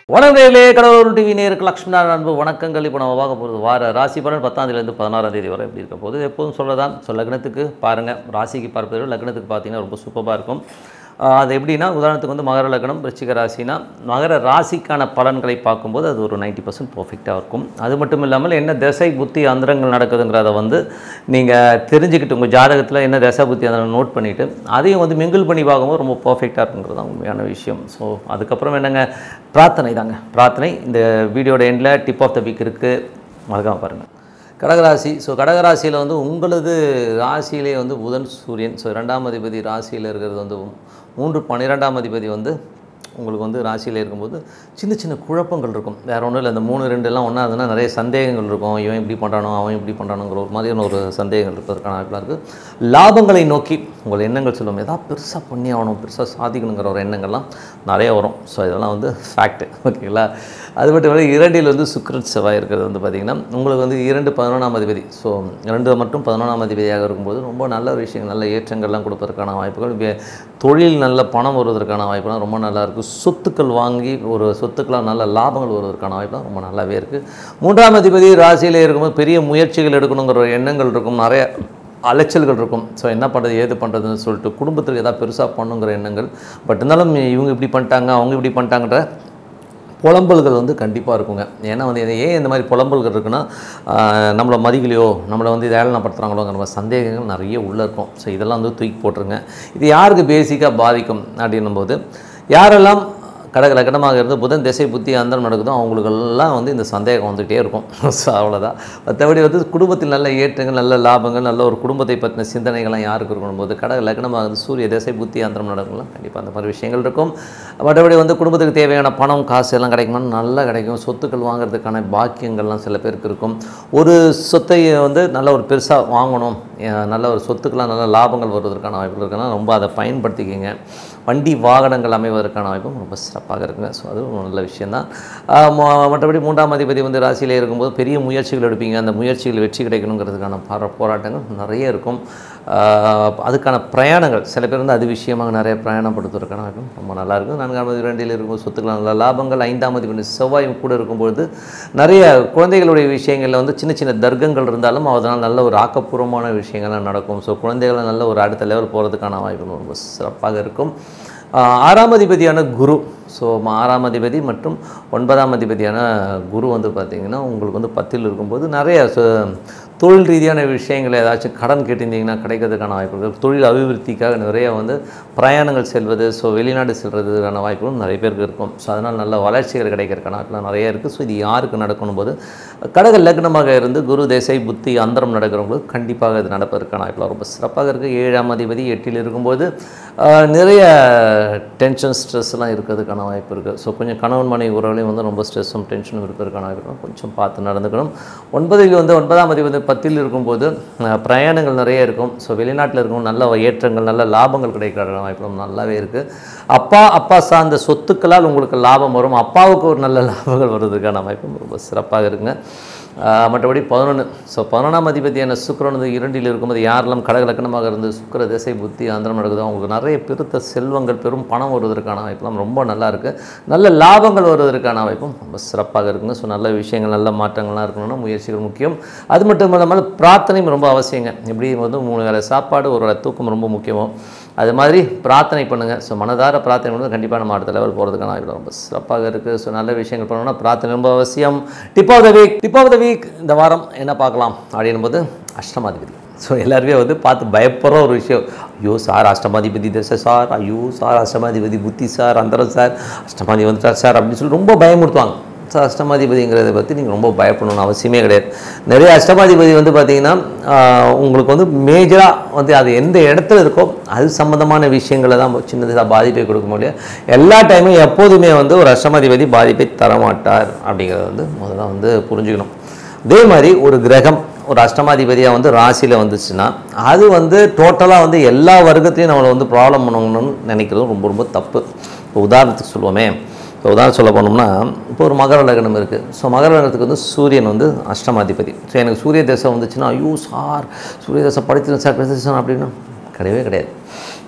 வணக்கங்களே கடவுள் டிவி நேருக்கு லக்ஷ்மணா அன்பு வணக்கங்கள் இப்போ நம்ம பார்க்க போகிறது வார ராசி பலன் பத்தாந்தேதிலேருந்து பதினாறாம் தேதி வரை எப்படி இருக்க போகுது எப்போதும் சொல்லதான் ஸோ லக்னத்துக்கு பாருங்கள் ராசிக்கு பார்ப்பதை விட லக்னத்துக்கு பார்த்தீங்கன்னா ரொம்ப சூப்பராக இருக்கும் ஆஹ் அது எப்படின்னா உதாரணத்துக்கு வந்து மகர லக்னம் விருச்சிக ராசினா மகர ராசிக்கான பலன்களை பார்க்கும்போது அது ஒரு 90% பர்சன்ட் பர்ஃபெக்டாக இருக்கும் அது மட்டும் இல்லாமல் என்ன திசை புத்தி அந்தரங்கள் நடக்குதுங்கிறத வந்து நீங்கள் தெரிஞ்சுக்கிட்டு உங்கள் ஜாதகத்தில் என்ன திசை புத்தி அந்தரம் நோட் பண்ணிவிட்டு அதையும் வந்து மிங்கிள் பண்ணி பார்க்கும்போது ரொம்ப பர்ஃபெக்டாக இருக்குங்கிறது தான் உண்மையான விஷயம் ஸோ அதுக்கப்புறம் என்னங்க பிரார்த்தனை தாங்க பிரார்த்தனை இந்த வீடியோட எண்டில் டிப் ஆஃப் த வீக் இருக்குது மறக்காம பாருங்கள் கடகராசி ஸோ கடகராசியில் வந்து உங்களது ராசியிலே வந்து புதன் சூரியன் ஸோ ரெண்டாம் அதிபதி ராசியில் இருக்கிறது வந்து மூன்று பன்னிரெண்டாம் அதிபதி வந்து உங்களுக்கு வந்து ராசியில் இருக்கும்போது சின்ன சின்ன குழப்பங்கள் இருக்கும் வேற ஒன்றும் இல்லை இந்த மூணு ரெண்டு எல்லாம் ஒன்றா இருந்ததுன்னா நிறைய சந்தேகங்கள் இருக்கும் இவன் இப்படி பண்ணுறானோ அவன் இப்படி பண்ணுறானுங்கிற ஒரு மாதிரியான ஒரு சந்தேகங்கள் இருப்பதற்கான வாய்ப்பாக இருக்குது லாபங்களை நோக்கி உங்கள் எண்ணங்கள் சொல்லும் ஏதாவது பெருசாக பண்ணி ஆகணும் பெருசாக சாதிக்கணுங்கிற ஒரு எண்ணங்கள்லாம் நிறைய வரும் ஸோ இதெல்லாம் வந்து ஃபேக்ட் ஓகேங்களா அது மட்டும் இல்லை இரண்டில் வந்து சுக்கிரன் செவ்வாய் இருக்கிறது வந்து பார்த்திங்கன்னா உங்களுக்கு வந்து இரண்டு பதினொன்றாம் அதிபதி ஸோ இரண்டு மட்டும் பதினொன்றாம் அதிபதியாக இருக்கும்போது ரொம்ப நல்ல ஒரு விஷயம் நல்ல ஏற்றங்கள்லாம் கொடுப்பதற்கான வாய்ப்புகள் வே- தொழில் நல்ல பணம் வருவதற்கான வாய்ப்புலாம் ரொம்ப நல்லா இருக்குது சொத்துக்கள் வாங்கி ஒரு சொத்துக்களாக நல்ல லாபங்கள் வருவதற்கான வாய்ப்புலாம் ரொம்ப நல்லாவே இருக்குது மூன்றாம் அதிபதி ராசியிலே இருக்கும்போது பெரிய முயற்சிகள் எடுக்கணுங்கிற ஒரு எண்ணங்கள் இருக்கும் நிறைய அலைச்சல்கள் இருக்கும் ஸோ என்ன பண்ணுறது ஏது பண்ணுறதுன்னு சொல்லிட்டு குடும்பத்துக்கு ஏதாவது பெருசாக பண்ணுங்கிற எண்ணங்கள் பட் இருந்தாலும் இவங்க இப்படி பண்ணிட்டாங்க அவங்க இப்படி பண்ணிட்டாங்கன்ற புலம்பல்கள் வந்து கண்டிப்பாக இருக்குங்க ஏன்னா வந்து இது ஏன் இந்த மாதிரி புலம்பல்கள் இருக்குன்னா ஆஹ், நம்மளை மதிக்கலையோ நம்மளை வந்து இதை ஏளனப்படுத்துகிறாங்களோங்கிற மாதிரி சந்தேகங்கள் நிறைய உள்ளே இருக்கும் ஸோ இதெல்லாம் வந்து தூக்கி போட்டுருங்க இது யாருக்கு பேசிக்காக பாதிக்கும் அப்படின்னும் போது யாரெல்லாம் கடக லக்கணமாக இருந்து புதன் திசை புத்தி அந்தரம் நடக்குதோ அவங்களுக்கெல்லாம் வந்து இந்த சந்தேகம் வந்துகிட்டே இருக்கும் ஸோ அவ்வளோதான் மற்றபடி வந்து குடும்பத்தில் நல்ல ஏற்றங்கள் நல்ல லாபங்கள் நல்ல ஒரு குடும்பத்தை பற்றின சிந்தனைகள்லாம் யாருக்கு இருக்கணும் போது கடக லக்னமாக இருந்து சூரிய திசை புத்தி அந்தரம் நடக்கலாம் கண்டிப்பாக அந்த மாதிரி விஷயங்கள் இருக்கும் மற்றபடி வந்து குடும்பத்துக்கு தேவையான பணம் காசு எல்லாம் கிடைக்குமா நல்லா கிடைக்கும் சொத்துக்கள் வாங்குறதுக்கான பாக்கியங்கள்லாம் சில பேருக்கு இருக்கும் ஒரு சொத்தை வந்து நல்ல ஒரு பெருசாக வாங்கணும் அஹ் நல்ல ஒரு சொத்துக்கெல்லாம் நல்ல லாபங்கள் வருவதற்கான வாய்ப்புகள் இருக்குன்னா ரொம்ப அதை பயன்படுத்திக்கிங்க வண்டி வாகனங்கள் அமைவதற்கான வாய்ப்பும் ரொம்ப சிறப்பாக இருக்குங்க ஸோ அது ஒரு நல்ல விஷயந்தான் ஆஹ் ம- மற்றபடி மூன்றாம் அதிபதி வந்து ராசியிலே இருக்கும்போது பெரிய முயற்சிகள் எடுப்பீங்க அந்த முயற்சிகள் வெற்றி கிடைக்கணுங்கிறதுக்கான பார போராட்டங்கள் நிறைய இருக்கும் ஆஹ் அதுக்கான பிரயாணங்கள் சில பேர் வந்து அது விஷயமாக நிறைய பிரயாணப்படுத்துவதற்கான வாய்ப்பும் ரொம்ப நல்லா இருக்கும் நான்காம் அதிபதி ரெண்டில் இருக்கும் சொத்துக்கள் நல்ல லாபங்கள் ஐந்தாம் அதிபதி செவ்வாயும் கூட இருக்கும்பொழுது நிறைய குழந்தைகளுடைய விஷயங்களில் வந்து சின்ன சின்ன தர்க்கங்கள் இருந்தாலும் அதனால் நல்ல ஒரு ஆக்கப்பூர்வமான விஷயங்கள்லாம் நடக்கும் ஸோ குழந்தைகளை நல்ல ஒரு அடுத்த லெவல் போகிறதுக்கான வாய்ப்புகள் ரொம்ப சிறப்பாக இருக்கும் ஆஹ் ஆறாம் அதிபதியான குரு ஸோ ஆறாம் அதிபதி மற்றும் ஒன்பதாம் அதிபதியான குரு வந்து பார்த்திங்கன்னா உங்களுக்கு வந்து பத்தில் இருக்கும்போது நிறைய ச- தொழில் ரீதியான விஷயங்கள் ஏதாச்சும் கடன் கேட்டிருந்தீங்கன்னா கிடைக்கிறதுக்கான வாய்ப்புகள் தொழில் அபிவிருத்திக்காக நிறைய வந்து பிரயாணங்கள் செல்வது ஸோ வெளிநாடு செல்வதற்கான வாய்ப்புகளும் நிறைய பேருக்கு இருக்கும் ஸோ அதனால் நல்ல வளர்ச்சிகள் கிடைக்கிறதுக்கான வாய்ப்புலாம் நிறைய இருக்குது ஸோ இது யாருக்கு நடக்கணும் போது கடக லக்னமாக இருந்து குரு தேசை புத்தி அந்தரம் நடக்கிறவங்களுக்கு கண்டிப்பாக இது நடப்பதற்கான வாய்ப்புலாம் ரொம்ப சிறப்பாக இருக்குது ஏழாம் அதிபதி எட்டில் இருக்கும்போது ஆஹ், நிறைய டென்ஷன் ஸ்ட்ரெஸ்லாம் இருக்கிறதுக்கான வாய்ப்பு இருக்குது ஸோ கொஞ்சம் கணவன் மனைவி உறவுலையும் வந்து ரொம்ப ஸ்ட்ரெஸ்ஸும் டென்ஷனும் இருக்கிறதுக்கான வாய்ப்பு இருக்கும் கொஞ்சம் பார்த்து நடந்துக்கணும் ஒன்பதில் வந்து ஒன்பதாம் அதிபதி வந்து பத்தில் இருக்கும்போது ஆஹ், பிரயாணங்கள் நிறைய இருக்கும் ஸோ வெளிநாட்டில் இருக்கும் நல்ல ஏற்றங்கள் நல்ல லாபங்கள் கிடைக்கிற வாய்ப்பும் நல்லாவே இருக்குது அப்பா அப்பா சார்ந்த சொத்துக்களால் உங்களுக்கு லாபம் வரும் அப்பாவுக்கு ஒரு நல்ல லாபங்கள் வருவதற்கான வாய்ப்பும் ரொம்ப சிறப்பாக இருக்குங்க ஆஹ் மற்றபடி பதினொன்று ஸோ பதினொன்றாம் அதிபதியான சுக்கிரன் வந்து இரண்டில் இருக்கும்போது யாரெல்லாம் கடக லக்கணமாக இருந்து சுக்கிர திசை புத்தி ஆந்திரம் நடக்குதோ அவங்களுக்கு நிறைய பெருத்த செல்வங்கள் பெரும் பணம் வருவதற்கான வாய்ப்புலாம் ரொம்ப நல்லா இருக்குது நல்ல லாபங்கள் வருவதற்கான வாய்ப்பும் ரொம்ப சிறப்பாக இருக்குங்க ஸோ நல்ல விஷயங்கள் நல்ல மாற்றங்கள்லாம் இருக்கணும்னா முயற்சிகள் முக்கியம் அது மட்டும் இல்லாமல் பிரார்த்தனையும் ரொம்ப அவசியங்க எப்படி வந்து மூணு வேளை சாப்பாடு ஒரு வேளை தூக்கம் ரொம்ப முக்கியமோ அது மாதிரி பிரார்த்தனை பண்ணுங்கள் ஸோ மனதார பிரார்த்தனை பண்ணுறது கண்டிப்பாக நம்ம அடுத்த லெவல் போகிறதுக்கான வாய்ப்பு ரொம்ப சிறப்பாக இருக்குது ஸோ நல்ல விஷயங்கள் பண்ணணும்னா பிரார்த்தனை ரொம்ப அவசியம் tip of the week tip of the week இந்த வாரம் என்ன பார்க்கலாம் அப்படின்னும் போது அஷ்டமாதிபதி ஸோ எல்லாருமே வந்து பார்த்து பயப்படுற ஒரு விஷயம் ஐயோ சார் அஷ்டமாதிபதி தசை சார் ஐயோ சார் அஷ்டமாதிபதி புத்தி சார் அந்தரம் சார் அஷ்டமாதி வந்துட்டார் சார் அப்படின்னு சொல்லி ரொம்ப பயமுறுத்துவாங்க ஸோ அஷ்டமாதிபதிங்கிறத பற்றி நீங்கள் ரொம்ப பயப்படணும்னு அவசியமே கிடையாது நிறைய அஷ்டமாதிபதி வந்து பார்த்தீங்கன்னா ஆஹ், உங்களுக்கு வந்து மேஜராக வந்து அது எந்த இடத்துல இருக்கோ அது சம்மந்தமான விஷயங்களை தான் சின்னதாக பாதிப்பை கொடுக்க முடியும் எல்லா டைமும் எப்போதுமே வந்து ஒரு அஷ்டமாதிபதி பாதிப்பை தரமாட்டார் அப்படிங்கிறத வந்து முதல்ல வந்து புரிஞ்சுக்கணும் அதே மாதிரி ஒரு கிரகம் ஒரு அஷ்டமாதிபதியாக வந்து ராசியில் வந்துச்சுன்னா அது வந்து டோட்டலாக வந்து எல்லா வர்க்கத்தையும் நம்மளை வந்து ப்ராப்ளம் பண்ணணும்னு நினைக்கிறதும் ரொம்ப ரொம்ப தப்பு இப்போ உதாரணத்துக்கு சொல்லுவோமே இப்போ உதாரணம் சொல்ல போனோம்னா இப்போ ஒரு மகர லக்னம் இருக்குது ஸோ மகர லக்னத்துக்கு வந்து சூரியன் வந்து அஷ்டமாதிபதி ஸோ எனக்கு சூரிய தசை வந்துச்சுன்னா ஐயோ சார் சூரிய தசை படித்து சார் படித்து அப்படின்னா கிடையவே கிடையாது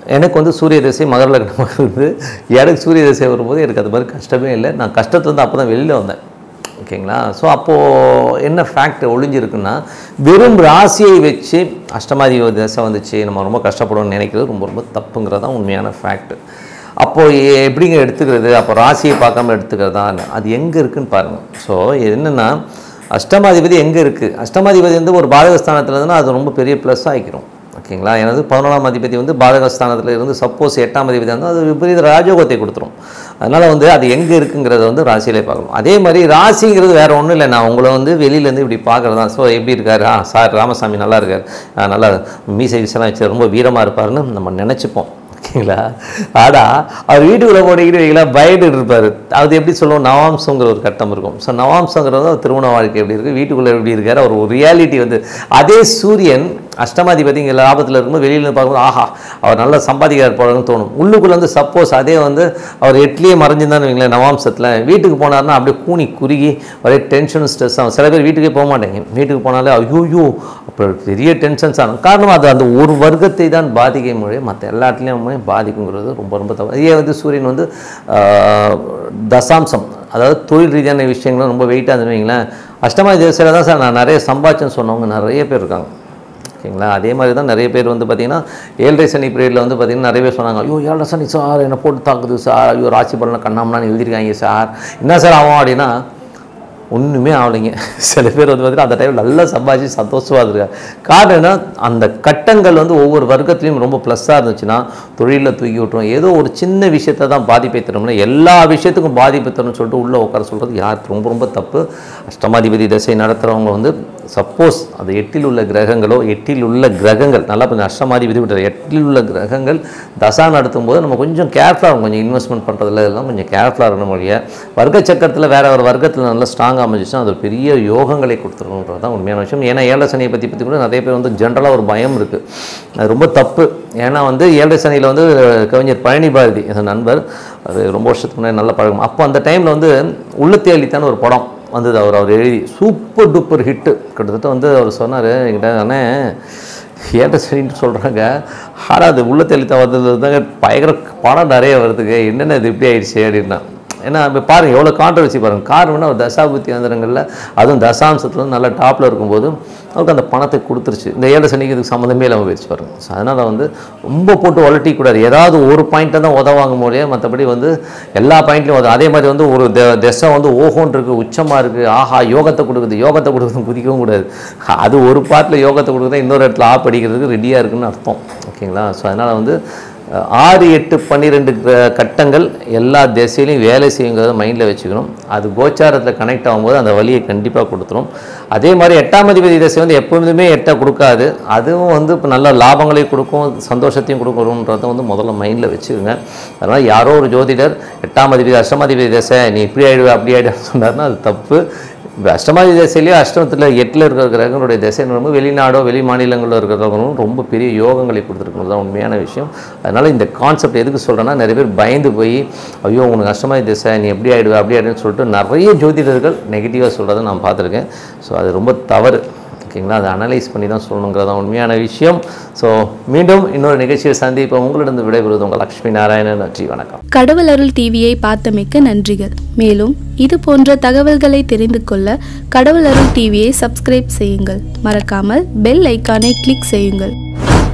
எனக்கு வந்து சூரிய திசை மகர லக்னமாக இருந்து எனக்கு சூரிய திசை வரும்போது எனக்கு அது மாதிரி கஷ்டமே இல்லை நான் கஷ்டத்துலேருந்து அப்போ தான் வெளியில் வந்தேன் ஓகேங்களா ஸோ அப்போது என்ன ஃபேக்ட் ஒளிஞ்சிருக்குன்னா வெறும் ராசியை வச்சு அஷ்டமாதிபதி தசை வந்துச்சு நம்ம ரொம்ப கஷ்டப்படுவோம்னு நினைக்கிறது ரொம்ப ரொம்ப தப்புங்கிறது தான் உண்மையான ஃபேக்ட் அப்போது எ- எப்படிங்க எடுத்துக்கிறது அப்போ ராசியை பார்க்காம எடுத்துக்கிறதா அது எங்கே இருக்குன்னு பாருங்கள் ஸோ என்னென்னா அஷ்டமாதிபதி எங்கே இருக்குது அஷ்டமாதிபதி வந்து ஒரு பாதகஸ்தானத்தில் இருந்துன்னா அது ரொம்ப பெரிய ப்ளஸ் ஆகிக்கிறோம் ஓகேங்களா எனது பதினொன்றாம் அதிபதி வந்து பாதகஸ்தானத்தில் இருந்து சப்போஸ் எட்டாம் அதிபதி வந்து அது விபரீத ராஜயோகத்தை கொடுத்துரும் அதனால் வந்து அது எங்கே இருக்குங்கிறத வந்து ராசியிலே பார்க்கணும் அதே மாதிரி ராசிங்கிறது வேறு ஒன்றும் இல்லை நான் உங்களை வந்து வெளியிலேருந்து இப்படி பார்க்குறது தான் ஸோ எப்படி இருக்காரு ஆ சார் ராமசாமி நல்லா இருக்கார் ஆ, நல்லா மீசை விசெல்லாம் வச்சு ரொம்ப வீரமாக இருப்பாருன்னு நம்ம நினச்சிப்போம் ஓகேங்களா ஆனால் அவர் வீட்டுக்குள்ளே போட்டிக்கிட்டு வைங்களா பயந்துட்டு இருப்பார் அது எப்படி சொல்லுவோம் நவாம்சங்கிற ஒரு கட்டம் இருக்கும் ஸோ நவாம்சங்கிறது அவர் திருமண வாழ்க்கை எப்படி இருக்குது வீட்டுக்குள்ளே எப்படி இருக்கார் அவர் ஒரு ரியாலிட்டி வந்து அதே சூரியன் அஷ்டமாதிபதி இங்கே லாபத்தில் இருக்கும்போது வெளியில இருந்து பார்க்கும்போது ஆஹா அவர் நல்லா சம்பாதிக்கிறார் போலன்னு தோணும் உள்ளுக்குள்ளே வந்து சப்போஸ் அதே வந்து அவர் எட்லேயே மறைஞ்சிருந்தான்னு வைங்களேன் நவாம்சத்தில் வீட்டுக்கு போனார்னா அப்படியே கூனி குறுகி ஒரே டென்ஷன் ஸ்ட்ரெஸ் ஆகும் சில பேர் வீட்டுக்கே போக மாட்டேங்க வீட்டுக்கு போனாலே ஐயோயோ அப்புறம் பெரிய டென்ஷன்ஸ் ஆகும் காரணம் அது அந்த ஒரு வர்க்கத்தை தான் பாதிக்க முடியும் மற்ற எல்லாத்துலேயுமே பாதிக்குங்கிறது ரொம்ப ரொம்ப தப்பு இதே வந்து சூரியன் வந்து ஆஹ், தசாம்சம் அதாவது தொழில் ரீதியான விஷயங்களும் ரொம்ப வெயிட்டாக இருந்து வைங்களேன் அஷ்டமாதி தேசத்தில் தான் சார் நான் நிறைய சம்பாதிச்சேன்னு சொன்னவங்க நிறைய பேர் இருக்காங்க ஓகேங்களா அதே மாதிரி தான் நிறைய பேர் வந்து பார்த்தீங்கன்னா ஏழரை சனி பீரியடில் வந்து பார்த்தீங்கன்னா நிறைய பேர் சொன்னாங்க ஐயோ ஏழரை சனி சார் என்னை போட்டு தாக்குது சார் ஐயோ ராசி பலனை கண்ணாமலான்னு எழுதிருக்காங்க சார் என்ன சார் ஆகும் அப்படின்னா ஒன்றுமே ஆகலைங்க சில பேர் வந்து பார்த்தீங்கன்னா அந்த டைமில் நல்லா சம்பாதிச்சு சந்தோஷமாக இருக்காங்க காரணம் என்ன அந்த கட்டங்கள் வந்து ஒவ்வொரு வர்க்கத்துலையும் ரொம்ப ப்ளஸ்ஸாக இருந்துச்சுன்னா தொழிலில் தூக்கி விட்டுரும் ஏதோ ஒரு சின்ன விஷயத்தை தான் பாதிப்பை தரும்னா எல்லா விஷயத்துக்கும் பாதிப்பு தரும்னு சொல்லிட்டு உள்ளே உட்கார சொல்கிறது யார் ரொம்ப ரொம்ப தப்பு அஷ்டமாதிபதி தசை நடத்துகிறவங்க வந்து சப்போஸ் அது எட்டில் உள்ள கிரகங்களோ எட்டில் உள்ள கிரகங்கள் நல்லா கொஞ்சம் அஷ்டமாதிபதி விட்டு எட்டில் உள்ள கிரகங்கள் தசா நடத்தும் போது நம்ம கொஞ்சம் கேர்ஃபுல்லாக இருக்கும் கொஞ்சம் இன்வெஸ்ட்மெண்ட் பண்ணுறதுல எல்லாம் கொஞ்சம் கேர்ஃபுல்லாக இருக்கணும் மொழிய வர்க்க சக்கரத்தில் வேற ஒரு வர்க்கத்தில் நல்லா ஸ்ட்ராங்காக அமைஞ்சிச்சுன்னா அது ஒரு பெரிய யோகங்களை கொடுத்துருன்றது தான் உண்மையான விஷயம் ஏன்னா ஏழரை சனியை பற்றி பற்றி கூட நிறைய பேர் வந்து ஜென்ரலாக ஒரு பயம் இருக்குது அது ரொம்ப தப்பு ஏன்னா வந்து ஏழரை சனியில் வந்து கவிஞர் பழனி பாரதி என் நண்பர் அது ரொம்ப வருஷத்துக்கு முன்னாடி நல்ல பழக்கம் அப்போ அந்த டைமில் வந்து உள்ளத்தேலித்தான ஒரு படம் வந்தது அவர் அவர் எழுதி சூப்பர் டூப்பர் ஹிட்டு கிட்டத்தட்ட வந்து அவர் சொன்னார் என்கிட்ட அண்ணே ஏன்ட்ட சரின்ட்டு சொல்கிறாங்க ஆனால் அது உள்ள தெளித்த வந்தது தாங்க பயங்கர பணம் நிறைய வருதுங்க என்னென்ன இது இப்படி ஆயிடுச்சு அப்படின்னா ஏன்னா இப்போ பாருங்கள் எவ்வளோ கான்ட்ரவர்சி பாருங்கள் காரணம்னா ஒரு தசாபுத்தி அந்தரங்களில் அதுவும் தசாம்சத்துல நல்ல டாப்பில் இருக்கும்போது அவருக்கு அந்த பணத்தை கொடுத்துருச்சு இந்த ஏழு சனிக்கு இதுக்கு சம்மந்தமே இல்லாமல் போயிடுச்சு பாருங்க ஸோ அதனால் வந்து ரொம்ப போட்டு வளர்ட்டி கூடாது ஏதாவது ஒரு பாயிண்ட்டை தான் உதவாங்க முடியும் மற்றபடி வந்து எல்லா பாயிண்ட்லையும் உதவும் அதே மாதிரி வந்து ஒரு தெ- திசை வந்து ஓஹோன் இருக்குது உச்சமாக இருக்குது ஆஹா யோகத்தை கொடுக்குது யோகத்தை கொடுக்குறது குதிக்கவும் கூடாது அது ஒரு பாட்டில் யோகத்தை கொடுக்குறது இன்னொரு இடத்துல ஆ படிக்கிறதுக்கு ரெடியாக இருக்குன்னு அர்த்தம் ஓகேங்களா ஸோ அதனால் வந்து அஹ், ஆறு எட்டு பன்னிரெண்டு க- கட்டங்கள் எல்லா திசையிலையும் வேலை செய்யுங்கிறத மைண்டில் வச்சுக்கணும் அது கோச்சாரத்தில் கனெக்ட் ஆகும்போது அந்த வழியை கண்டிப்பாக கொடுத்துரும் அதே மாதிரி எட்டாம் அதிபதி திசை வந்து எப்பொழுதுமே எட்டை கொடுக்காது அதுவும் வந்து இப்போ நல்ல லாபங்களையும் கொடுக்கும் சந்தோஷத்தையும் கொடுக்கணுன்றதை வந்து முதல்ல மைண்டில் வச்சுக்கோங்க அதனால் யாரோ ஒரு ஜோதிடர் எட்டாம் அதிபதி அஷ்டமாதிபதி திசை நீ இப்படி ஆயிடுவ அப்படி ஆயிடுவேன்னு சொன்னார்னா அது தப்பு இப்போ அஷ்டமாதி திசையிலேயே அஷ்டமத்தில் எட்டில் இருக்கிற கிரகங்களுடைய திசை ரொம்ப வெளிநாடோ வெளி மாநிலங்களில் இருக்கிறவங்களும் ரொம்ப பெரிய யோகங்களை கொடுத்துருக்கணும் தான் உண்மையான விஷயம் அதனால் இந்த கான்செப்ட் எதுக்கு சொல்கிறேன்னா நிறைய பேர் பயந்து போய் ஐயோ உனக்கு அஷ்டமாதி திசை நீ எப்படி ஆயிடுவ அப்படி ஆயிடுன்னு சொல்லிட்டு நிறைய ஜோதிடர்கள் நெகட்டிவாக சொல்கிறத நான் பார்த்துருக்கேன் ஸோ அது ரொம்ப தவறு ஓகேங்களா அதை அனலைஸ் பண்ணி தான் சொல்லணுங்கிறது தான் உண்மையான விஷயம் ஸோ மீண்டும் இன்னொரு நிகழ்ச்சியை சந்திப்போம் உங்களிடம் விடைபெறுவது உங்கள் லக்ஷ்மி நாராயணன் நன்றி வணக்கம் கடவுள் அருள் டிவியை பார்த்தமைக்க நன்றிகள் மேலும் இது போன்ற தகவல்களை தெரிந்து கொள்ள கடவுள் அருள் டிவியை சப்ஸ்கிரைப் செய்யுங்கள் மறக்காமல் பெல் ஐக்கானை கிளிக் செய்யுங்கள்